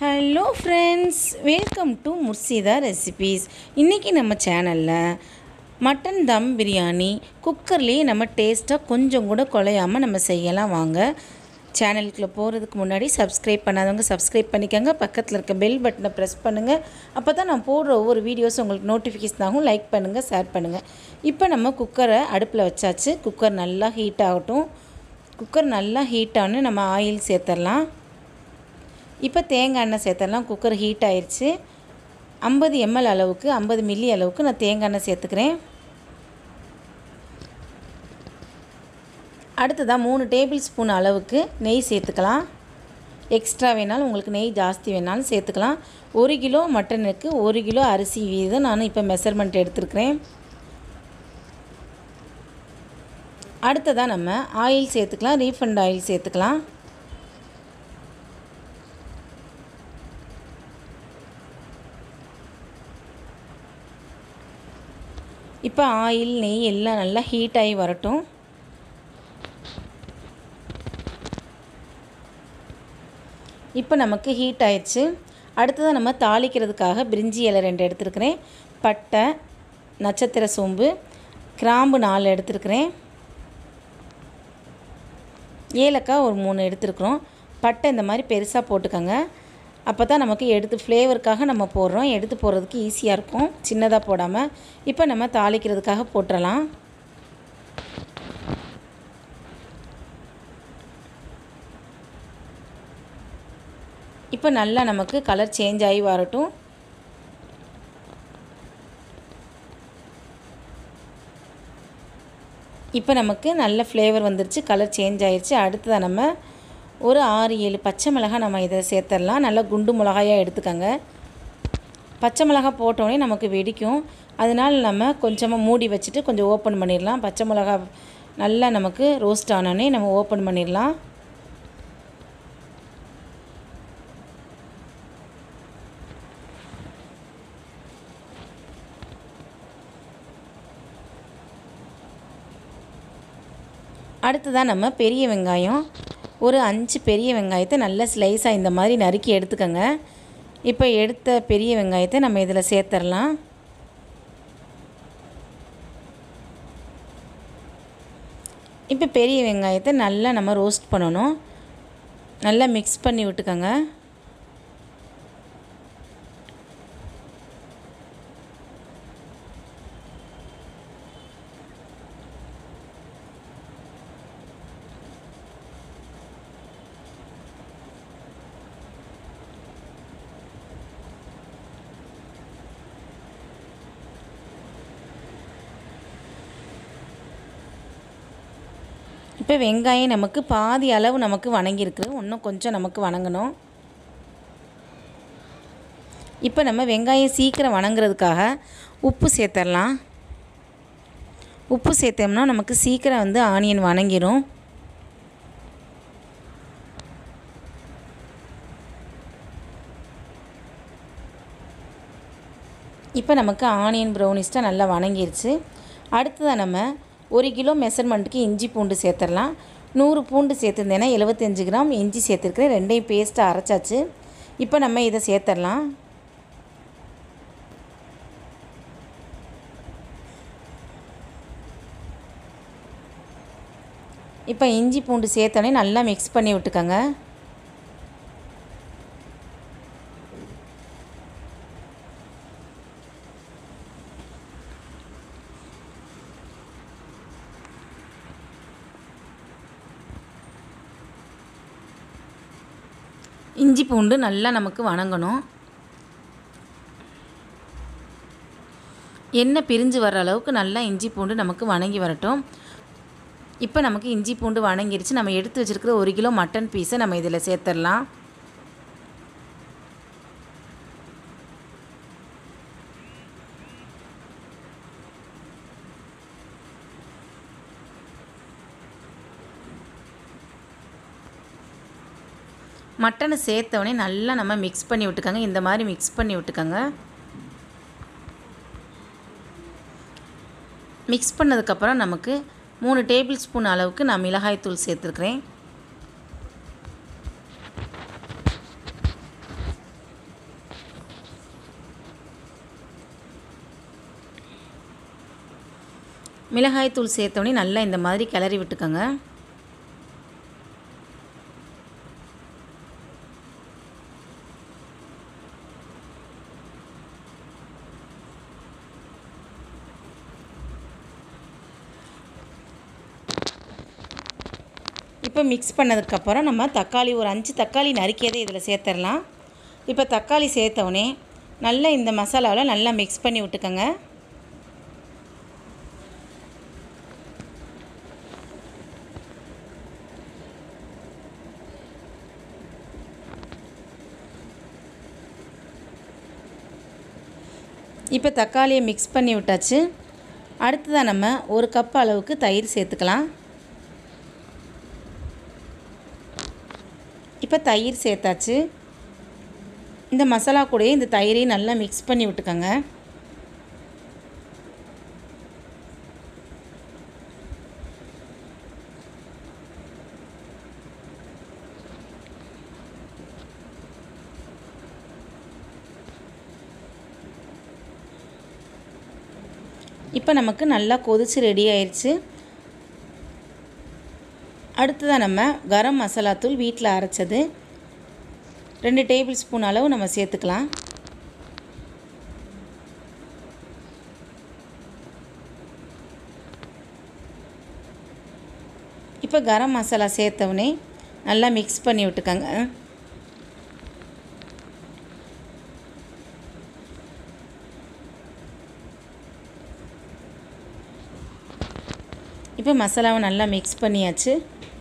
hello friends welcome to Murshida recipes இன்றைக்கி நம்ம சேனலில் மட்டன் தம் பிரியாணி குக்கர்லேயே நம்ம டேஸ்ட்டாக கொஞ்சம் கூட குலையாமல் நம்ம செய்யலாம் வாங்க சேனலுக்குள்ளே போகிறதுக்கு முன்னாடி சப்ஸ்கிரைப் பண்ணாதவங்க சப்ஸ்கிரைப் பண்ணிக்கோங்க பக்கத்தில் இருக்க பெல் பட்டனை ப்ரெஸ் பண்ணுங்கள் அப்போ தான் நான் போடுற ஒவ்வொரு வீடியோஸ் உங்களுக்கு நோட்டிஃபிகேஷன் ஆகும் லைக் பண்ணுங்கள் ஷேர் பண்ணுங்கள் இப்போ நம்ம குக்கரை அடுப்பில் வச்சாச்சு குக்கர் நல்லா ஹீட் ஆகட்டும் குக்கர் நல்லா ஹீட் ஆகணும் நம்ம ஆயில் சேர்த்துடலாம் இப்போ தேங்காய் எண்ணெய் சேர்த்துடலாம் குக்கர் ஹீட் ஆயிடுச்சு ஐம்பது எம்எல் அளவுக்கு ஐம்பது மில்லி அளவுக்கு நான் தேங்காய் எண்ணெய் சேர்த்துக்கிறேன் அடுத்ததாக மூணு டேபிள் ஸ்பூன் அளவுக்கு நெய் சேர்த்துக்கலாம் எக்ஸ்ட்ரா வேணாலும் உங்களுக்கு நெய் ஜாஸ்தி வேணாலும் சேர்த்துக்கலாம் ஒரு கிலோ மட்டனுக்கு ஒரு கிலோ அரிசி வீதம் நான் இப்போ மெஷர்மெண்ட் எடுத்துருக்கிறேன் அடுத்ததாக நம்ம ஆயில் சேர்த்துக்கலாம் ரீஃபண்ட் ஆயில் சேர்த்துக்கலாம் இப்போ ஆயில் நெய் எல்லாம் நல்லா ஹீட் ஆகி வரட்டும் இப்போ நமக்கு ஹீட் ஆயிடுச்சு அடுத்ததாக நம்ம தாளிக்கிறதுக்காக பிரிஞ்சி இலை ரெண்டு எடுத்துருக்கிறேன் பட்டை நட்சத்திர சோம்பு கிராம்பு நாலு எடுத்துருக்கிறேன் ஏலக்காய் ஒரு மூணு எடுத்துருக்குறோம் பட்டை இந்த மாதிரி பெருசாக போட்டுக்கோங்க அப்போ தான் நமக்கு எடுத்து ஃப்ளேவருக்காக நம்ம போடுறோம் எடுத்து போடுறதுக்கு ஈஸியாக இருக்கும் சின்னதாக போடாமல் இப்போ நம்ம தாளிக்கிறதுக்காக போட்டுடலாம் இப்போ நல்லா நமக்கு கலர் சேஞ்ச் ஆகி வரட்டும் இப்போ நமக்கு நல்ல ஃப்ளேவர் வந்துருச்சு கலர் சேஞ்ச் ஆயிடுச்சு அடுத்ததாக நம்ம ஒரு ஆறு ஏழு பச்சை மிளகாய் நம்ம இதை சேர்த்துடலாம் நல்லா குண்டு மிளகாயாக எடுத்துக்கோங்க பச்சை மிளகாய் போட்டோடனே நமக்கு வெடிக்கும் அதனால் நம்ம கொஞ்சமாக மூடி வச்சுட்டு கொஞ்சம் ஓப்பன் பண்ணிடலாம் பச்சை மிளகா நல்லா நமக்கு ரோஸ்ட் ஆனோடனே நம்ம ஓப்பன் பண்ணிடலாம் அடுத்ததாக நம்ம பெரிய வெங்காயம் ஒரு அஞ்சு பெரிய வெங்காயத்தை நல்ல ஸ்லைஸாக இந்த மாதிரி நறுக்கி எடுத்துக்கோங்க இப்போ எடுத்த பெரிய வெங்காயத்தை நம்ம இதில் சேர்த்துடலாம் இப்போ பெரிய வெங்காயத்தை நல்லா நம்ம ரோஸ்ட் பண்ணணும் நல்லா மிக்ஸ் பண்ணி விட்டுக்கோங்க இப்போ வெங்காயம் நமக்கு பாதி அளவு நமக்கு வணங்கியிருக்கு இன்னும் கொஞ்சம் நமக்கு வணங்கணும் இப்போ நம்ம வெங்காயம் சீக்கிரம் வணங்குறதுக்காக உப்பு சேர்த்துடலாம் உப்பு சேர்த்தோம்னா நமக்கு சீக்கிரம் வந்து ஆனியன் வணங்கிடும் இப்போ நமக்கு ஆனியன் ப்ரௌனிஸ்ட்டாக நல்லா வணங்கிருச்சு அடுத்ததாக நம்ம ஒரு கிலோ மெஷர்மெண்ட்டுக்கு இஞ்சி பூண்டு சேர்த்துடலாம் நூறு பூண்டு சேர்த்துருந்தேன்னா எழுபத்தஞ்சு கிராம் இஞ்சி சேர்த்துருக்குறேன் ரெண்டையும் பேஸ்ட்டாக அரைச்சாச்சு இப்போ நம்ம இதை சேர்த்துடலாம் இப்போ இஞ்சி பூண்டு சேர்த்தோடனே நல்லா மிக்ஸ் பண்ணி விட்டுக்கோங்க இஞ்சி பூண்டு நல்லா நமக்கு வணங்கணும் எண்ணெய் பிரிஞ்சு வர அளவுக்கு நல்லா இஞ்சி பூண்டு நமக்கு வணங்கி வரட்டும் இப்போ நமக்கு இஞ்சி பூண்டு வணங்கிருச்சு நம்ம எடுத்து வச்சுருக்கிற ஒரு கிலோ மட்டன் பீஸை நம்ம இதில் சேர்த்துடலாம் மட்டனை சேர்த்தவொடனே நல்லா நம்ம மிக்ஸ் பண்ணி விட்டுக்கோங்க இந்த மாதிரி மிக்ஸ் பண்ணி விட்டுக்கோங்க மிக்ஸ் பண்ணதுக்கப்புறம் நமக்கு மூணு டேபிள் ஸ்பூன் அளவுக்கு நான் மிளகாய்த்தூள் சேர்த்துருக்குறேன் மிளகாய் தூள் சேர்த்தோடனே நல்லா இந்த மாதிரி கிளறி விட்டுக்கோங்க இப்போ மிக்ஸ் பண்ணதுக்கப்புறம் நம்ம தக்காளி ஒரு அஞ்சு தக்காளி நறுக்கியதை இதில் சேர்த்துடலாம் இப்போ தக்காளி சேர்த்தவுடனே நல்லா இந்த மசாலாவில் நல்லா மிக்ஸ் பண்ணி விட்டுக்கோங்க இப்போ தக்காளியை மிக்ஸ் பண்ணி விட்டாச்சு அடுத்ததாக நம்ம ஒரு கப் அளவுக்கு தயிர் சேர்த்துக்கலாம் இப்போ தயிர் சேர்த்தாச்சு இந்த மசாலா கூடயே இந்த தயிரையும் நல்லா மிக்ஸ் பண்ணி விட்டுக்கோங்க இப்போ நமக்கு நல்லா கொதிச்சு ரெடி ஆயிடுச்சு அடுத்ததாக நம்ம கரம் மசாலா தூள் வீட்டில் அரைச்சது ரெண்டு டேபிள் ஸ்பூன் அளவு நம்ம சேர்த்துக்கலாம் இப்போ கரம் மசாலா சேர்த்தவுடனே நல்லா மிக்ஸ் பண்ணி விட்டுக்கோங்க இப்போ மசாலாவை நல்லா மிக்ஸ் பண்ணியாச்சு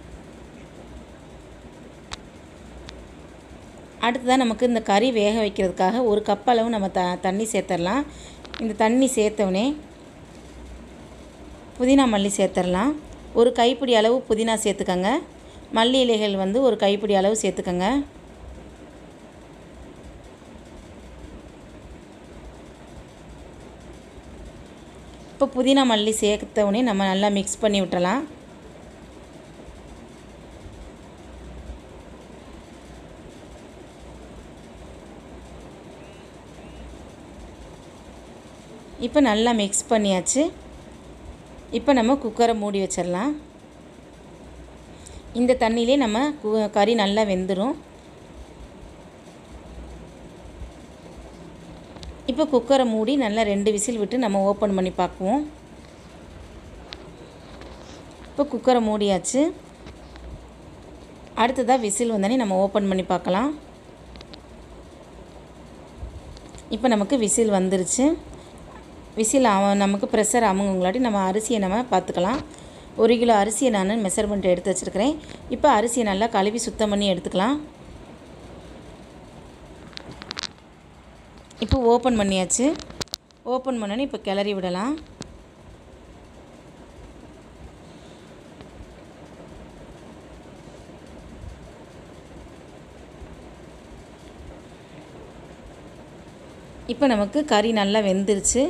அடுத்ததாக நமக்கு இந்த கறி வேக வைக்கிறதுக்காக ஒரு கப் அளவு நம்ம த தண்ணி சேர்த்துடலாம் இந்த தண்ணி சேர்த்தவுடனே புதினா மல்லி சேர்த்துடலாம் ஒரு கைப்பிடி அளவு புதினா சேர்த்துக்கோங்க மல்லி இலைகள் வந்து ஒரு கைப்பிடி அளவு சேர்த்துக்கோங்க இப்போ புதினா மல்லி சேர்த்தவுடனே நம்ம நல்லா மிக்ஸ் பண்ணி விட்டுறலாம் இப்போ நல்லா மிக்ஸ் பண்ணியாச்சு இப்போ நம்ம குக்கரை மூடி வச்சிடலாம் இந்த தண்ணியிலே நம்ம கு- கறி நல்லா வெந்துடும் இப்போ குக்கரை மூடி நல்லா ரெண்டு விசில் விட்டு நம்ம ஓப்பன் பண்ணி பார்க்குவோம் இப்போ குக்கரை மூடியாச்சு அடுத்ததாக விசில் வந்தோடனே நம்ம ஓப்பன் பண்ணி பார்க்கலாம் இப்போ நமக்கு விசில் வந்துருச்சு விசில் அவ நமக்கு ப்ரெஷர் அமுங்கங்களாட்டி நம்ம அரிசியை நம்ம பார்த்துக்கலாம் ஒரு கிலோ அரிசியை நான் மெஷர்மெண்ட் எடுத்து வச்சுருக்கிறேன் இப்போ அரிசியை நல்லா கழுவி சுத்தம் பண்ணி எடுத்துக்கலாம் இப்போ ஓப்பன் பண்ணியாச்சு ஓப்பன் பண்ணோன்னே இப்போ கிளறி விடலாம் இப்போ நமக்கு கறி நல்லா வெந்துருச்சு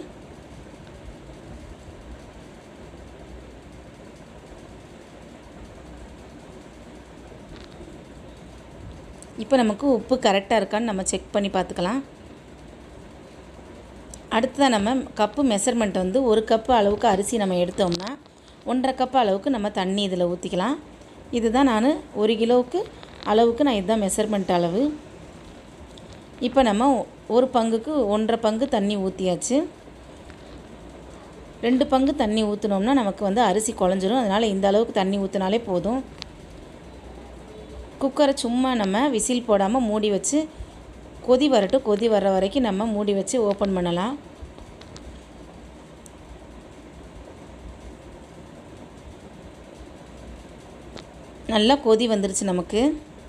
இப்போ நமக்கு உப்பு கரெக்டாக இருக்கான்னு நம்ம செக் பண்ணி பார்த்துக்கலாம் அடுத்ததாக நம்ம கப்பு மெஷர்மெண்ட் வந்து ஒரு கப்பு அளவுக்கு அரிசி நம்ம எடுத்தோம்னா ஒன்றரை கப்பு அளவுக்கு நம்ம தண்ணி இதில் ஊற்றிக்கலாம் இதுதான் நான் ஒரு கிலோவுக்கு அளவுக்கு நான் இதுதான் மெஷர்மெண்ட் அளவு இப்போ நம்ம ஒரு பங்குக்கு ஒன்றரை பங்கு தண்ணி ஊற்றியாச்சு ரெண்டு பங்கு தண்ணி ஊற்றினோம்னா நமக்கு வந்து அரிசி குழஞ்சிரும் அதனால் இந்த அளவுக்கு தண்ணி ஊற்றினாலே போதும் குக்கரை சும்மா நம்ம விசில் போடாமல் மூடி வச்சு கொதி வரட்டும் கொதி வர்ற வரைக்கும் நம்ம மூடி வச்சு ஓப்பன் பண்ணலாம் நல்லா கொதி வந்துருச்சு நமக்கு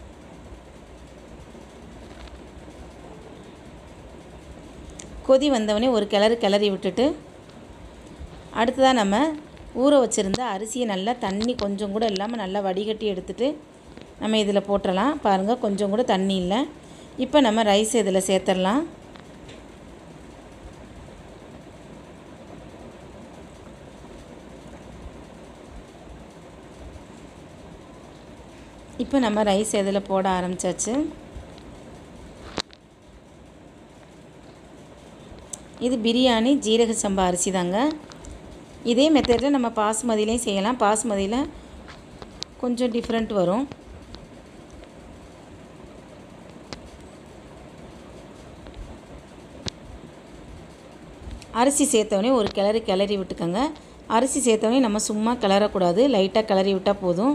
கொதி வந்தவொடனே ஒரு கிளறு கிளறி விட்டுட்டு அடுத்ததாக நம்ம ஊற வச்சுருந்த அரிசியை நல்லா தண்ணி கொஞ்சம் கூட இல்லாமல் நல்லா வடிகட்டி எடுத்துட்டு நம்ம இதில் போட்டுடலாம் பாருங்கள் கொஞ்சம் கூட தண்ணி இல்லை இப்போ நம்ம ரைஸ் இதில் சேர்த்துடலாம் இப்போ நம்ம ரைஸ் இதில் போட ஆரம்பிச்சாச்சு இது பிரியாணி ஜீரக சம்பா அரிசி தாங்க இதே மெத்தடில் நம்ம பாசுமதியிலையும் செய்யலாம் பாசுமதியில் கொஞ்சம் டிஃப்ரெண்ட் வரும் அரிசி சேர்த்தோடனே ஒரு கிளறி கிளறி விட்டுக்கோங்க அரிசி சேர்த்தோடனே நம்ம சும்மா கிளறக்கூடாது லைட்டாக கிளறி விட்டால் போதும்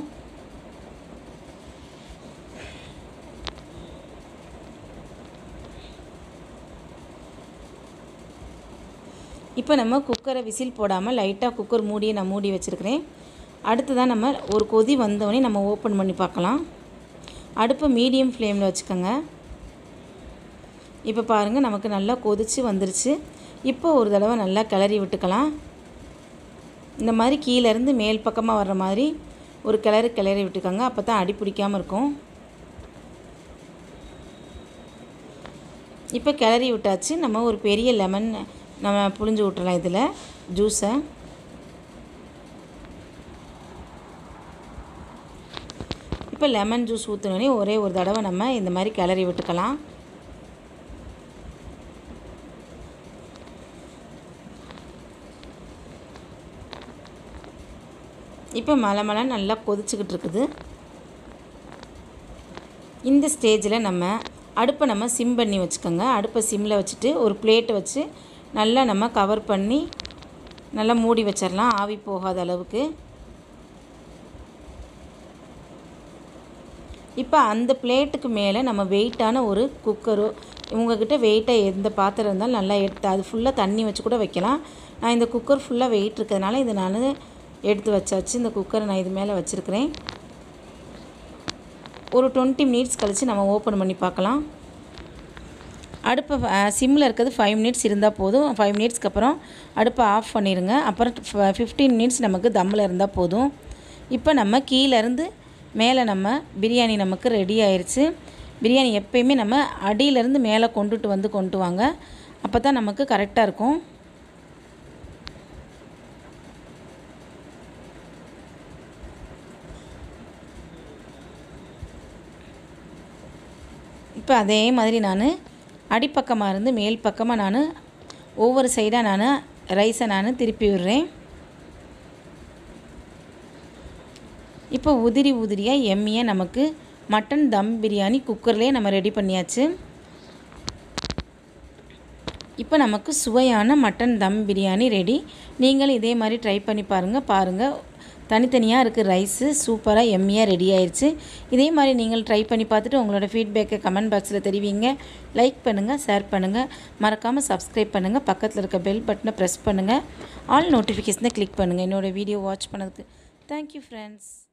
இப்போ நம்ம குக்கரை விசில் போடாமல் லைட்டாக குக்கர் மூடியை நான் மூடி வச்சுருக்கிறேன் அடுத்ததான் நம்ம ஒரு கொதி வந்தோடனே நம்ம ஓப்பன் பண்ணி பார்க்கலாம் அடுப்பை மீடியம் ஃப்ளேமில் வச்சுக்கோங்க இப்போ பாருங்கள் நமக்கு நல்லா கொதித்து வந்துருச்சு இப்போ ஒரு தடவை நல்லா கிளறி விட்டுக்கலாம் இந்த மாதிரி கீழேருந்து மேல் பக்கமாக வர்ற மாதிரி ஒரு கிளறு கிளறி விட்டுக்கோங்க அப்போ தான் அடி பிடிக்காமல் இருக்கும் இப்போ கிளறி விட்டாச்சு நம்ம ஒரு பெரிய லெமன் நம்ம புழிஞ்சு விட்டுறலாம் இதில் ஜூஸை இப்போ லெமன் ஜூஸ் ஊற்றினோடனே ஒரே ஒரு தடவை நம்ம இந்த மாதிரி கிளறி விட்டுக்கலாம் இப்போ மலை மலை நல்லா கொதிச்சுக்கிட்டு இருக்குது இந்த ஸ்டேஜில் நம்ம அடுப்பை நம்ம சிம் பண்ணி வச்சுக்கோங்க அடுப்பை சிம்மில் வச்சுட்டு ஒரு பிளேட்டை வச்சு நல்லா நம்ம கவர் பண்ணி நல்லா மூடி வச்சிடலாம் ஆவி போகாத அளவுக்கு இப்போ அந்த பிளேட்டுக்கு மேலே நம்ம வெயிட்டான ஒரு குக்கரோ உங்ககிட்ட வெயிட்டாக எந்த பாத்திரம் இருந்தாலும் நல்லா எடுத்து அது ஃபுல்லாக தண்ணி வச்சு கூட வைக்கலாம் நான் இந்த குக்கர் ஃபுல்லாக வெயிட் இருக்கிறதுனால இதை நான் எடுத்து வச்சாச்சு இந்த குக்கரை நான் இது மேலே வச்சுருக்கிறேன் ஒரு டுவெண்ட்டி மினிட்ஸ் கழித்து நம்ம ஓப்பன் பண்ணி பார்க்கலாம் அடுப்பை சிம்மில் இருக்கிறது ஃபைவ் மினிட்ஸ் இருந்தால் போதும் ஃபைவ் மினிட்ஸ்க்கு அப்புறம் அடுப்பை ஆஃப் பண்ணிடுங்க அப்புறம் ஃபிஃப்டீன் மினிட்ஸ் நமக்கு தம்மில் இருந்தால் போதும் இப்போ நம்ம கீழேருந்து மேலே நம்ம பிரியாணி நமக்கு ரெடி ஆயிடுச்சு பிரியாணி எப்பயுமே நம்ம அடியிலேருந்து மேலே கொண்டுட்டு வந்து கொண்டு வாங்க அப்போ தான் நமக்கு கரெக்டாக இருக்கும் இப்போ அதே மாதிரி நான் அடிப்பக்கமாக இருந்து மேல் பக்கமாக நான் ஒவ்வொரு சைடாக நான் ரைஸை நான் திருப்பி விடுறேன் இப்போ உதிரி உதிரியாக எம்மியாக நமக்கு மட்டன் தம் பிரியாணி குக்கர்லேயே நம்ம ரெடி பண்ணியாச்சு இப்போ நமக்கு சுவையான மட்டன் தம் பிரியாணி ரெடி நீங்களும் இதே மாதிரி ட்ரை பண்ணி பாருங்கள் பாருங்கள் தனித்தனியாக இருக்குது ரைஸு சூப்பராக எம்மியாக ரெடி ஆயிடுச்சு இதே மாதிரி நீங்கள் ட்ரை பண்ணி பார்த்துட்டு உங்களோட ஃபீட்பேக்கை கமெண்ட் பாக்ஸில் தெரிவிங்க லைக் பண்ணுங்கள் ஷேர் பண்ணுங்கள் மறக்காமல் சப்ஸ்கிரைப் பண்ணுங்கள் பக்கத்தில் இருக்க பெல் பட்டனை ப்ரெஸ் பண்ணுங்கள் ஆல் நோட்டிஃபிகேஷனை கிளிக் பண்ணுங்கள் என்னோடய வீடியோ வாட்ச் பண்ணதுக்கு தேங்க்யூ ஃப்ரெண்ட்ஸ்